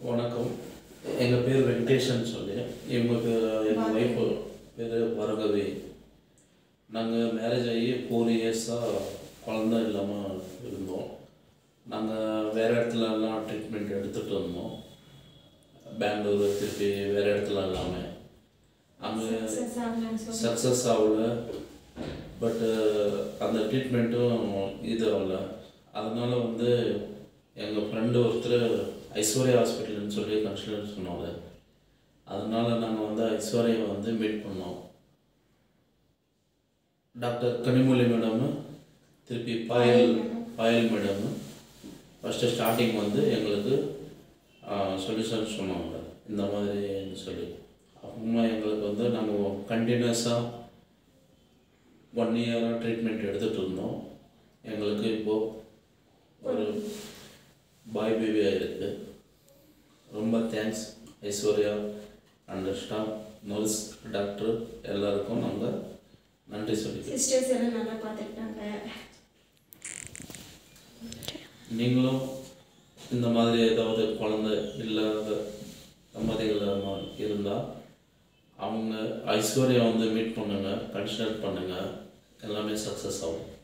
வணக்கம் எங்கள் பேர் வெங்கடேஷன் சொல்லி இவங்க பேர் எங்கள் ஒய்ஃபு பேர் வரகவி நாங்கள் மேரேஜ் ஆகி ஃபோர் இயர்ஸாக குழந்த இல்லாமல் இருந்தோம் நாங்கள் வேறு இடத்துலலாம் ட்ரீட்மெண்ட் எடுத்துகிட்டு இருந்தோம் பெங்களூர் திருப்பி வேறு இடத்துல இல்லாமல் அங்கே சக்ஸஸ் ஆகலன்னு சொல்லி சக்ஸஸ் ஆகல பட்டு அந்த ட்ரீட்மெண்ட்டும் இது ஆகல அதனால வந்து எங்கள் ஃப்ரெண்டு ஒருத்தர் ஐஸ்வர்யா ஹாஸ்பிட்டல்னு சொல்லி கன்சல்ட் சொன்னாங்க அதனால நாங்கள் வந்து ஐஸ்வர்யா வந்து மீட் பண்ணோம் டாக்டர் கனிமொழி மேடம் திருப்பி Payal Payal madam first starting வந்து எங்களுக்கு சொல்யூஷன் சொன்னாங்க இந்த மாதிரின்னு சொல்லி அப்புறமா எங்களுக்கு வந்து நாங்கள் கண்டினியூஸாக ஒன் இயராக ட்ரீட்மெண்ட் எடுத்துகிட்டு இருந்தோம் எங்களுக்கு இப்போது ஒரு பாய் பேபி ஆகிருக்கு ரொம்ப thanks Aishwarya and staff nurse doctor எல்லாருக்கும் நாங்கள் நன்றி சொல்லிக்கிறோம் சிஸ்டர்ஸ் எல்லாம் நல்லா பார்த்துக்கிட்டாங்க நீங்களும் இந்த மாதிரி ஏதாவது குழந்தை இல்லாத தம்பதிகள் இருந்தால் அவங்க ஐஸ்வர்யா வந்து மீட் பண்ணுங்கள் கன்சிடர் பண்ணுங்கள் எல்லாமே சக்ஸஸ் ஆகும்